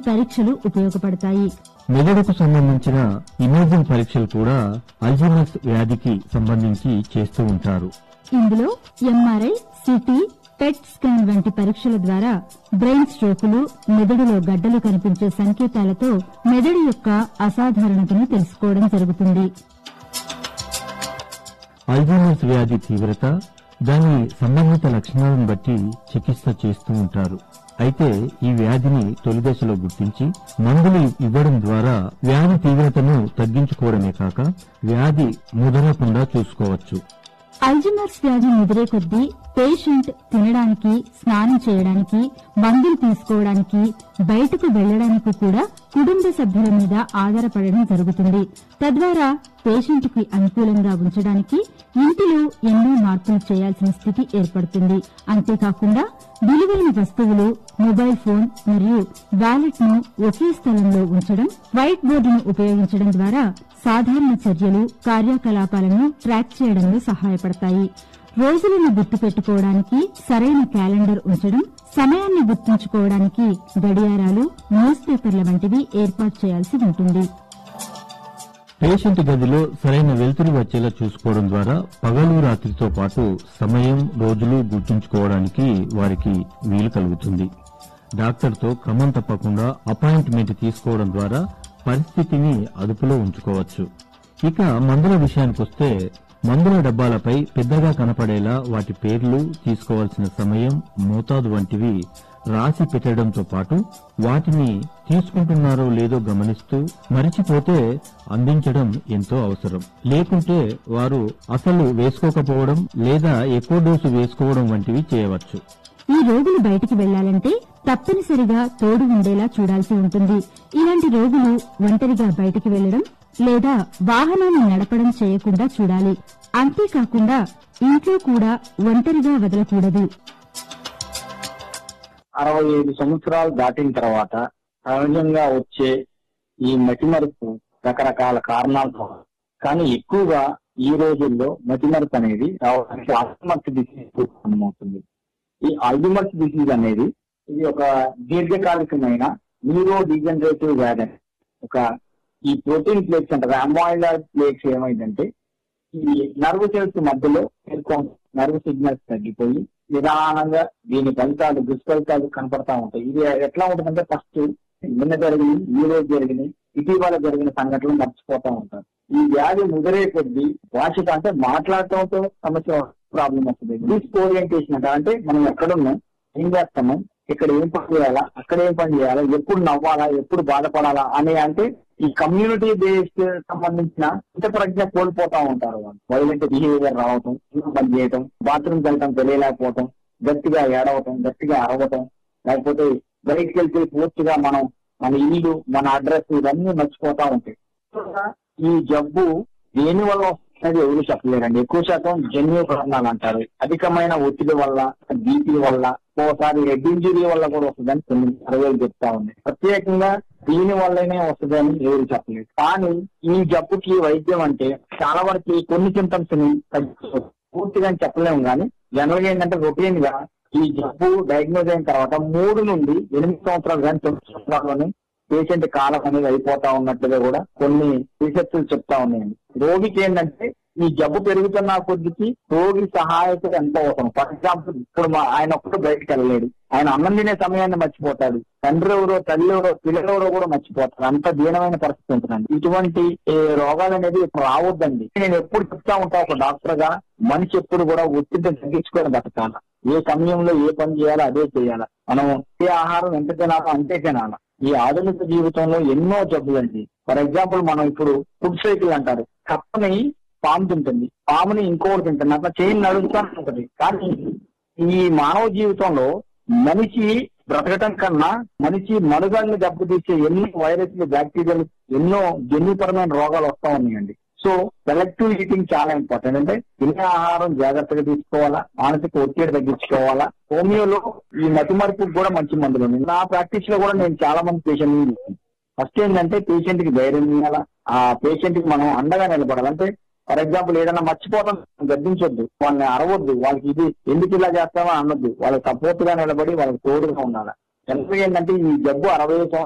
పరీక్షలు ఉపయోగపడతాయి మెదడుకు సంబంధించిన ఇమేజింగ్ పరీక్షలు కూడా అల్జీమర్స్ వ్యాధికి సంబంధించి చేస్తూ ఉంటారు ఇందులో ఎంఆర్ఐ సిటీ పెట్ స్కాన్ వంటి పరీక్షల ద్వారా బ్రెయిన్ స్ట్రోకులు మెదడులో గడ్డలు కనిపించే సంకేతాలతో మెదడు యొక్క అసాధారణతను తెలుసుకోవడం జరుగుతుంది అల్జీమర్స్ వ్యాధి తీవ్రత దాని సంబంధిత లక్షణాలను బట్టి చికిత్స చేస్తూ ఉంటారు అయితే ఈ వ్యాధిని తొలి దశలో గుర్తించి మందులు ఇవ్వడం ద్వారా వ్యాధి తీవ్రతను తగ్గించుకోవడమే కాక వ్యాధి ముదరకుండా చూసుకోవచ్చు అల్జిమర్స్ వ్యాధి ముదిరే కొద్దీ పేషెంట్ తినడానికి స్నానం చేయడానికి మందులు తీసుకోవడానికి బయటకు వెళ్లడానికి కూడా కుటుంబ సభ్యుల మీద ఆధారపడడం జరుగుతుంది తద్వారా పేషెంట్ కి అనుకూలంగా ఉంచడానికి ఇంటిలో ఎన్నో మార్పులు చేయాల్సిన స్థితి ఏర్పడుతుంది అంతేకాకుండా విలువైన వస్తువులు మొబైల్ ఫోన్ మరియు వ్యాలెట్ ను ఒకే స్థలంలో ఉంచడం వైట్ బోర్డును ఉపయోగించడం ద్వారా సాధారణ చర్యలు కార్యకలాపాలను ట్రాక్ చేయడంలో సహాయపడతాయి రోజులను గుర్తు పెట్టుకోవడానికి సరైన క్యాలెండర్ ఉంచడం సమయాన్ని గుర్తుంచుకోవడానికి గడియారాలు న్యూస్ పేపర్ల వంటివి ఏర్పాటు చేయాల్సి ఉంటుంది పేషెంట్ గదిలో సరైన వెలుతురు వచ్చేలా చూసుకోవడం ద్వారా పగలు రాత్రితో పాటు సమయం రోజులు గుర్తుంచుకోవడానికి వారికి వీలు కలుగుతుంది డాక్టర్తో క్రమం తప్పకుండా అపాయింట్మెంట్ తీసుకోవడం ద్వారా పరిస్థితిని అదుపులో ఉంచుకోవచ్చు ఇక మందుల విషయానికొస్తే మందుల డబ్బాలపై పెద్దగా కనపడేలా వాటి పేర్లు తీసుకోవాల్సిన సమయం మోతాదు వంటివి రాసి పెట్టడంతో పాటు వాటిని తీసుకుంటున్నారో లేదో గమనిస్తూ మరిచిపోతే అందించడం ఎంతో అవసరం లేకుంటే వారు అసలు వేసుకోకపోవడం లేదా ఎక్కువ డోసు వేసుకోవడం వంటివి చేయవచ్చు ఈ రోగులు బయటికి వెళ్లాలంటే తప్పనిసరిగా తోడు ఉండేలా చూడాల్సి ఉంటుంది ఇలాంటి రోగులు ఒంటరిగా బయటికి వెళ్లడం లేదా వాహనాన్ని నడపడం చేయకుండా చూడాలి అంతేకాకుండా ఇంట్లో కూడా ఒంటరిగా వదలకూడదు అరవై ఐదు సంవత్సరాలు దాటిన తర్వాత సహజంగా వచ్చే ఈ మతిమరుపు రకరకాల కారణాలతో కానీ ఎక్కువగా ఈ రోజుల్లో మతిమరుపు అనేది రావడానికి ఆల్జిమర్స్ డిసీజ్ అవుతుంది ఈ ఆల్జిమర్స్ డిసీజ్ అనేది ఇది ఒక దీర్ఘకాలికమైన న్యూరో డిజనరేటివ్ వ్యాధి అని. ఒక ఈ ప్రోటీన్ ప్లేక్స్ అంటారు అమాయిలాయిడ్ ప్లేక్స్ ఏమైందంటే ఈ నర్వ్ సెల్స్ మధ్యలో నర్వ్ సిగ్నల్స్ తగ్గిపోయి నిదానంగా దీని ఫలితాలు దుష్ఫలితాలు కనపడతా ఉంటాయి ఇది ఎట్లా ఉంటుందంటే ఫస్ట్ నిన్న జరిగిన ఈ రోజు జరిగిన ఇటీవల జరిగిన సంఘటనలు మర్చిపోతా ఉంటారు ఈ వ్యాధి ముదిరే కొద్దీ భాషతో అంటే మాట్లాడటంతో సమస్య ప్రాబ్లం వస్తుంది డిస్ఓరియంటేషన్ అంట అంటే మనం ఎక్కడున్నాం ఏం చేస్తాము ఇక్కడ ఏం పని చేయాలా అక్కడ ఏం పని చేయాలా ఎప్పుడు నవ్వాలా ఎప్పుడు బాధపడాలా అనే అంటే ఈ కమ్యూనిటీ బేస్డ్ సంబంధించిన ఇంత ప్రజ్ఞ కోల్పోతా ఉంటారు వాళ్ళు వైలెంట్ బిహేవియర్ రావటం ఇంట్లో పని చేయటం బాత్రూమ్ వెళ్ళటం తెలియలేకపోవటం గట్టిగా ఏడవటం గట్టిగా అరవటం లేకపోతే బయటికి వెళ్తే పూర్తిగా మనం మన ఇల్లు మన అడ్రస్ ఇవన్నీ మర్చిపోతా ఉంటాయి ఈ జబ్బు దేని వల్ల వస్తున్నది ఎవరు చెప్పలేరండి ఎక్కువ శాతం జన్యు కారణాలు అంటారు అధికమైన ఒత్తిడి వల్ల బీపీ వల్ల ఓసారి హెడ్ ఇంజురీ వల్ల కూడా వస్తుందని కొన్ని సర్వేలు చెప్తా ఉంది ప్రత్యేకంగా దీని వల్లనే వస్తుందని ఎవరు చెప్పలేదు కానీ ఈ జబ్బుకి వైద్యం అంటే చాలా వరకు కొన్ని సింటమ్స్ ని తగ్గిస్తుంది పూర్తిగా అని చెప్పలేము కానీ జనరల్ గా ఏంటంటే రొటీన్ గా ఈ జబ్బు డయాగ్నోజ్ అయిన తర్వాత మూడు నుండి ఎనిమిది సంవత్సరాలు కానీ తొమ్మిది సంవత్సరాల్లోనే పేషెంట్ కాలం అనేది అయిపోతా ఉన్నట్టుగా కూడా కొన్ని రీసెర్చ్లు చెప్తా ఉన్నాయండి రోగికి ఏంటంటే ఈ జబ్బు పెరుగుతున్న కొద్దికి రోగి సహాయత ఎంత అవసరం ఫర్ ఎగ్జాంపుల్ ఇప్పుడు మా ఆయన ఒక్కడు బయటకు వెళ్ళలేడు ఆయన అన్నం తినే సమయాన్ని మర్చిపోతాడు తండ్రి ఎవరో తల్లి ఎవరో పిల్లలు ఎవరో కూడా మర్చిపోతారు అంత దీనమైన పరిస్థితి ఉంటుందండి ఇటువంటి ఏ, రోగాలు అనేది ఇప్పుడు రావద్దండి నేను ఎప్పుడు చెప్తా ఉంటా ఒక డాక్టర్ గా మనిషి ఎప్పుడు కూడా ఒత్తిడిని తగ్గించుకొని బతకాల ఏ సమయంలో ఏ పని చేయాలో అదే చేయాలి మనం ఏ ఆహారం ఎంత తినాలో అంతే తినాలి ఈ ఆధునిక జీవితంలో ఎన్నో జబ్బులండి ఫర్ ఎగ్జాంపుల్ మనం ఇప్పుడు ఫుడ్ సైకిల్ అంటారు కప్పని పాము తింటుంది పాముని ఇంకోటి తింటుంది అట్లా చైన్ నడుస్తూ ఉంటుంది కానీ ఈ మానవ జీవితంలో మనిషి బ్రతకటం కన్నా మనిషి మనుగడని దెబ్బతీసే ఎన్నో వైరస్లు బ్యాక్టీరియాలు ఎన్నో జన్యుపరమైన రోగాలు వస్తా ఉన్నాయండి సో సెలెక్టివ్ ఈటింగ్ చాలా ఇంపార్టెంట్ అంటే తినే ఆహారం జాగ్రత్తగా తీసుకోవాలా మానసిక ఒత్తిడి తగ్గించుకోవాలా హోమియోలో ఈ మతిమరుపుకు కూడా మంచి మందులు ఉన్నాయి నా ప్రాక్టీస్ లో కూడా నేను చాలా మంది పేషెంట్ ఫస్ట్ ఏంటంటే పేషెంట్ కి ధైర్యం ఇవ్వాలా ఆ పేషెంట్ కి మనం అండగా నిలబడాలి అంటే ఫర్ ఎగ్జాంపుల్ ఏదైనా మర్చిపోతాం గద్దించొద్దు వాళ్ళని అరవద్దు వాళ్ళకి ఇది ఎందుకు ఇలా చేస్తామో అనొద్దు వాళ్ళకి సపోర్ట్ గా నిలబడి వాళ్ళకి తోడుగా ఉండాలి ఎంత ఏంటంటే ఈ జబ్బు అరవై